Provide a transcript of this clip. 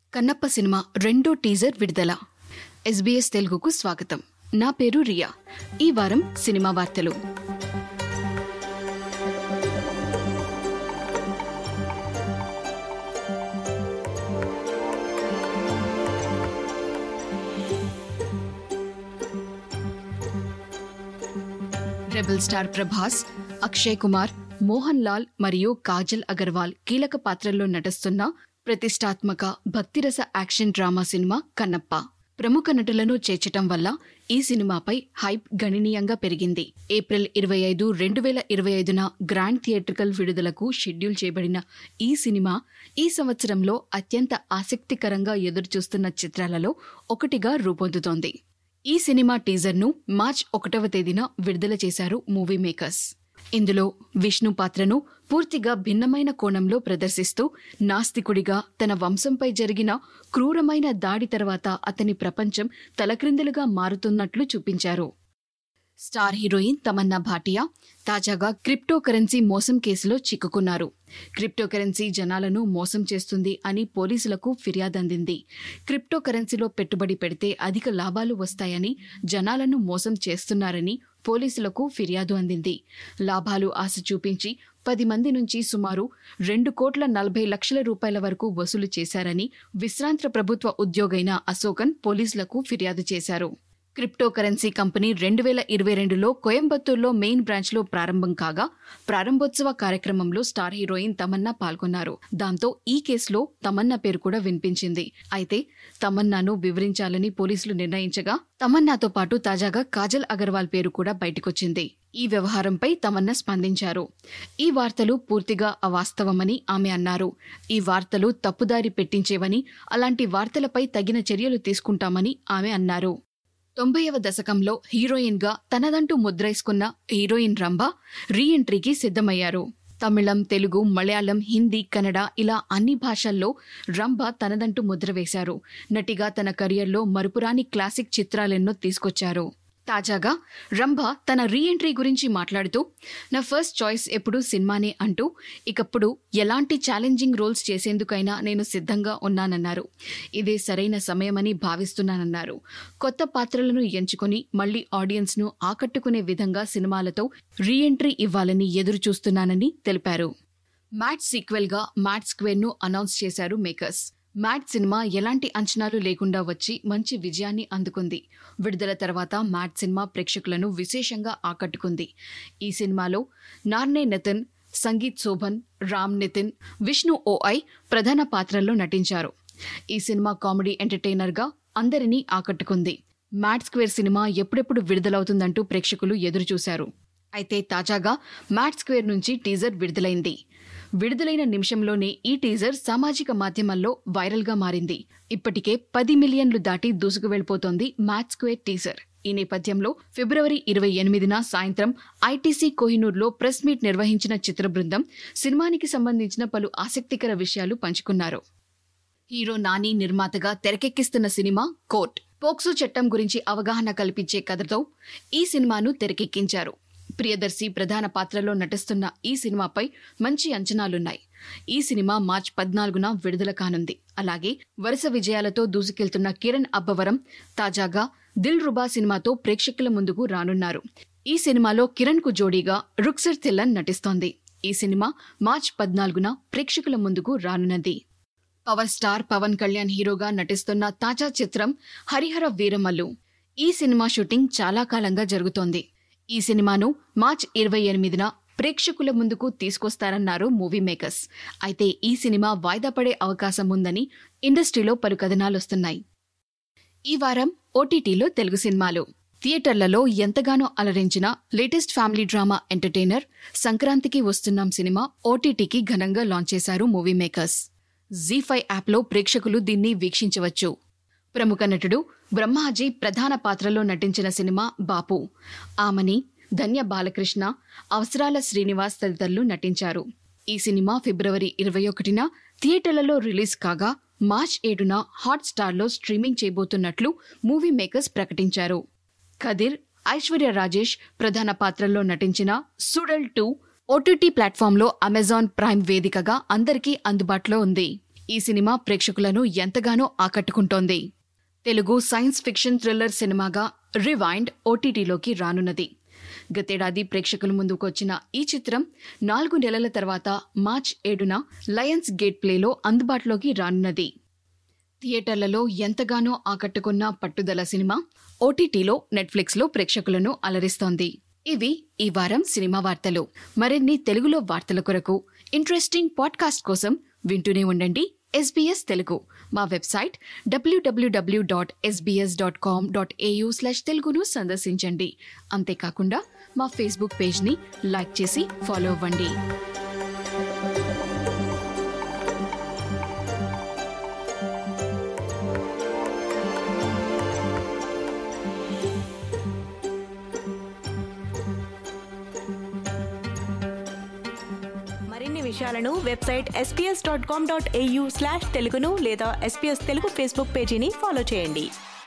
కన్నప్ప సినిమా రెండో టీజర్ విడుదల ఎస్బీఎస్ తెలుగుకు స్వాగతం నా పేరు రియా ఈ వారం సినిమా వార్తలు రెబల్ స్టార్ ప్రభాస్ అక్షయ్ కుమార్ మోహన్ లాల్ మరియు కాజల్ అగర్వాల్ కీలక పాత్రల్లో నటిస్తున్న ప్రతిష్టాత్మక భక్తిరస యాక్షన్ డ్రామా సినిమా కన్నప్ప ప్రముఖ నటులను చేర్చటం వల్ల ఈ సినిమాపై హైప్ గణనీయంగా పెరిగింది ఏప్రిల్ ఇరవై ఐదు రెండు వేల ఇరవై ఐదున గ్రాండ్ థియేట్రికల్ విడుదలకు షెడ్యూల్ చేయబడిన ఈ సినిమా ఈ సంవత్సరంలో అత్యంత ఆసక్తికరంగా ఎదురుచూస్తున్న చిత్రాలలో ఒకటిగా రూపొందుతోంది ఈ సినిమా టీజర్ను మార్చ్ ఒకటవ తేదీన విడుదల చేశారు మూవీ మేకర్స్ ఇందులో విష్ణు పాత్రను పూర్తిగా భిన్నమైన కోణంలో ప్రదర్శిస్తూ నాస్తికుడిగా తన వంశంపై జరిగిన క్రూరమైన దాడి తర్వాత అతని ప్రపంచం తలక్రిందులుగా మారుతున్నట్లు చూపించారు స్టార్ హీరోయిన్ తమన్నా భాటియా తాజాగా క్రిప్టో కరెన్సీ మోసం కేసులో చిక్కుకున్నారు క్రిప్టో కరెన్సీ జనాలను మోసం చేస్తుంది అని పోలీసులకు ఫిర్యాదు అందింది క్రిప్టో కరెన్సీలో పెట్టుబడి పెడితే అధిక లాభాలు వస్తాయని జనాలను మోసం చేస్తున్నారని పోలీసులకు ఫిర్యాదు అందింది లాభాలు ఆశ చూపించి పది మంది నుంచి సుమారు రెండు కోట్ల నలభై లక్షల రూపాయల వరకు వసూలు చేశారని విశ్రాంత ప్రభుత్వ ఉద్యోగైన అశోకన్ పోలీసులకు ఫిర్యాదు చేశారు క్రిప్టో కరెన్సీ కంపెనీ రెండు వేల ఇరవై రెండులో కోయంబత్తూర్లో మెయిన్ బ్రాంచ్లో ప్రారంభం కాగా ప్రారంభోత్సవ కార్యక్రమంలో స్టార్ హీరోయిన్ తమన్నా పాల్గొన్నారు దాంతో ఈ కేసులో తమన్నా పేరు కూడా వినిపించింది అయితే తమన్నాను వివరించాలని పోలీసులు నిర్ణయించగా తమన్నాతో పాటు తాజాగా కాజల్ అగర్వాల్ పేరు కూడా బయటకొచ్చింది ఈ వ్యవహారంపై తమన్నా స్పందించారు ఈ వార్తలు పూర్తిగా అవాస్తవమని ఆమె అన్నారు ఈ వార్తలు తప్పుదారి పెట్టించేవని అలాంటి వార్తలపై తగిన చర్యలు తీసుకుంటామని ఆమె అన్నారు తొంభైవ దశకంలో హీరోయిన్ గా తనదంటూ ముద్రేసుకున్న హీరోయిన్ రంభ రీ ఎంట్రీకి సిద్ధమయ్యారు తమిళం తెలుగు మలయాళం హిందీ కన్నడ ఇలా అన్ని భాషల్లో రంభ తనదంటూ ముద్ర వేశారు నటిగా తన కెరియర్లో మరుపురాని క్లాసిక్ చిత్రాలెన్నో తీసుకొచ్చారు తాజాగా రంభ తన రీ ఎంట్రీ గురించి మాట్లాడుతూ నా ఫస్ట్ చాయిస్ ఎప్పుడూ సినిమానే అంటూ ఇకప్పుడు ఎలాంటి ఛాలెంజింగ్ రోల్స్ చేసేందుకైనా నేను సిద్ధంగా ఉన్నానన్నారు ఇదే సరైన సమయమని భావిస్తున్నానన్నారు కొత్త పాత్రలను ఎంచుకొని మళ్లీ ఆడియన్స్ను ఆకట్టుకునే విధంగా సినిమాలతో రీ ఎంట్రీ ఇవ్వాలని ఎదురు చూస్తున్నానని తెలిపారు మ్యాట్ సీక్వెల్ గా మ్యాట్ స్క్వేర్ ను అనౌన్స్ చేశారు మేకర్స్ మ్యాట్ సినిమా ఎలాంటి అంచనాలు లేకుండా వచ్చి మంచి విజయాన్ని అందుకుంది విడుదల తర్వాత మ్యాట్ సినిమా ప్రేక్షకులను విశేషంగా ఆకట్టుకుంది ఈ సినిమాలో నార్నే నితిన్ సంగీత్ శోభన్ రామ్ నితిన్ విష్ణు ఓఐ ప్రధాన పాత్రల్లో నటించారు ఈ సినిమా కామెడీ ఎంటర్టైనర్గా అందరినీ ఆకట్టుకుంది మ్యాట్ స్క్వేర్ సినిమా ఎప్పుడెప్పుడు విడుదలవుతుందంటూ ప్రేక్షకులు ఎదురుచూశారు అయితే తాజాగా మ్యాట్ స్క్వేర్ నుంచి టీజర్ విడుదలైంది విడుదలైన నిమిషంలోనే ఈ టీజర్ సామాజిక మాధ్యమాల్లో వైరల్గా మారింది ఇప్పటికే పది మిలియన్లు దాటి దూసుకు వెళ్లిపోతోంది మ్యాట్ స్క్వేర్ టీజర్ ఈ నేపథ్యంలో ఫిబ్రవరి ఇరవై ఎనిమిదిన సాయంత్రం ఐటీసీ కోహినూర్లో ప్రెస్ మీట్ నిర్వహించిన చిత్ర బృందం సినిమానికి సంబంధించిన పలు ఆసక్తికర విషయాలు పంచుకున్నారు హీరో నాని నిర్మాతగా తెరకెక్కిస్తున్న సినిమా కోర్ట్ పోక్సో చట్టం గురించి అవగాహన కల్పించే కథతో ఈ సినిమాను తెరకెక్కించారు ప్రియదర్శి ప్రధాన పాత్రలో నటిస్తున్న ఈ సినిమాపై మంచి అంచనాలున్నాయి ఈ సినిమా మార్చ్ పద్నాలుగున విడుదల కానుంది అలాగే వరుస విజయాలతో దూసుకెళ్తున్న కిరణ్ అబ్బవరం తాజాగా దిల్ రుబా సినిమాతో ప్రేక్షకుల ముందుకు రానున్నారు ఈ సినిమాలో కిరణ్ కు జోడీగా రుక్సర్ థిల్లన్ నటిస్తోంది ఈ సినిమా మార్చ్ పద్నాలుగున ప్రేక్షకుల ముందుకు రానున్నది పవర్ స్టార్ పవన్ కళ్యాణ్ హీరోగా నటిస్తున్న తాజా చిత్రం హరిహర వీరమల్లు ఈ సినిమా షూటింగ్ చాలా కాలంగా జరుగుతోంది ఈ సినిమాను మార్చ్ ఇరవై ఎనిమిదిన ప్రేక్షకుల ముందుకు తీసుకొస్తారన్నారు మూవీ మేకర్స్ అయితే ఈ సినిమా వాయిదా పడే అవకాశం ఉందని ఇండస్ట్రీలో పలు కథనాలొస్తున్నాయి ఈ వారం ఓటీటీలో తెలుగు సినిమాలు థియేటర్లలో ఎంతగానో అలరించిన లేటెస్ట్ ఫ్యామిలీ డ్రామా ఎంటర్టైనర్ సంక్రాంతికి వస్తున్నాం సినిమా ఓటీటీకి ఘనంగా లాంచ్ చేశారు మూవీ మేకర్స్ జీ ఫైవ్ యాప్లో ప్రేక్షకులు దీన్ని వీక్షించవచ్చు ప్రముఖ నటుడు బ్రహ్మాజీ ప్రధాన పాత్రలో నటించిన సినిమా బాపు ఆమని ధన్య బాలకృష్ణ అవసరాల శ్రీనివాస్ తదితరులు నటించారు ఈ సినిమా ఫిబ్రవరి ఇరవై ఒకటిన థియేటర్లలో రిలీజ్ కాగా మార్చ్ ఏడున హాట్ స్టార్లో స్ట్రీమింగ్ చేయబోతున్నట్లు మూవీ మేకర్స్ ప్రకటించారు ఖదిర్ ఐశ్వర్య రాజేష్ ప్రధాన పాత్రల్లో నటించిన సుడల్ టూ ఓటీటీ ప్లాట్ఫామ్లో అమెజాన్ ప్రైమ్ వేదికగా అందరికీ అందుబాటులో ఉంది ఈ సినిమా ప్రేక్షకులను ఎంతగానో ఆకట్టుకుంటోంది తెలుగు సైన్స్ ఫిక్షన్ థ్రిల్లర్ సినిమాగా రివైండ్ ఓటీటీలోకి రానున్నది గతేడాది ప్రేక్షకుల ముందుకొచ్చిన ఈ చిత్రం నాలుగు నెలల తర్వాత మార్చ్ ఏడున లయన్స్ గేట్ ప్లేలో అందుబాటులోకి రానున్నది థియేటర్లలో ఎంతగానో ఆకట్టుకున్న పట్టుదల సినిమా ఓటీటీలో నెట్ఫ్లిక్స్లో ప్రేక్షకులను అలరిస్తోంది ఇవి ఈ వారం సినిమా వార్తలు మరిన్ని తెలుగులో వార్తల కొరకు ఇంట్రెస్టింగ్ పాడ్కాస్ట్ కోసం వింటూనే ఉండండి ఎస్బీఎస్ తెలుగు మా website W W W dot SBS dot com dot AU slash తెలుగును సందర్శించండి అంతేకాకుండా మా ఫేస్బుక్ పేజ్ని లైక్ చేసి ఫాలో అవ్వండి మరిన్ని విషయాలను website SBS dot com dot AU slash తెలుగును లేదా ఎస్పీఎస్ తెలుగు ఫేస్బుక్ పేజీని ఫాలో చేయండి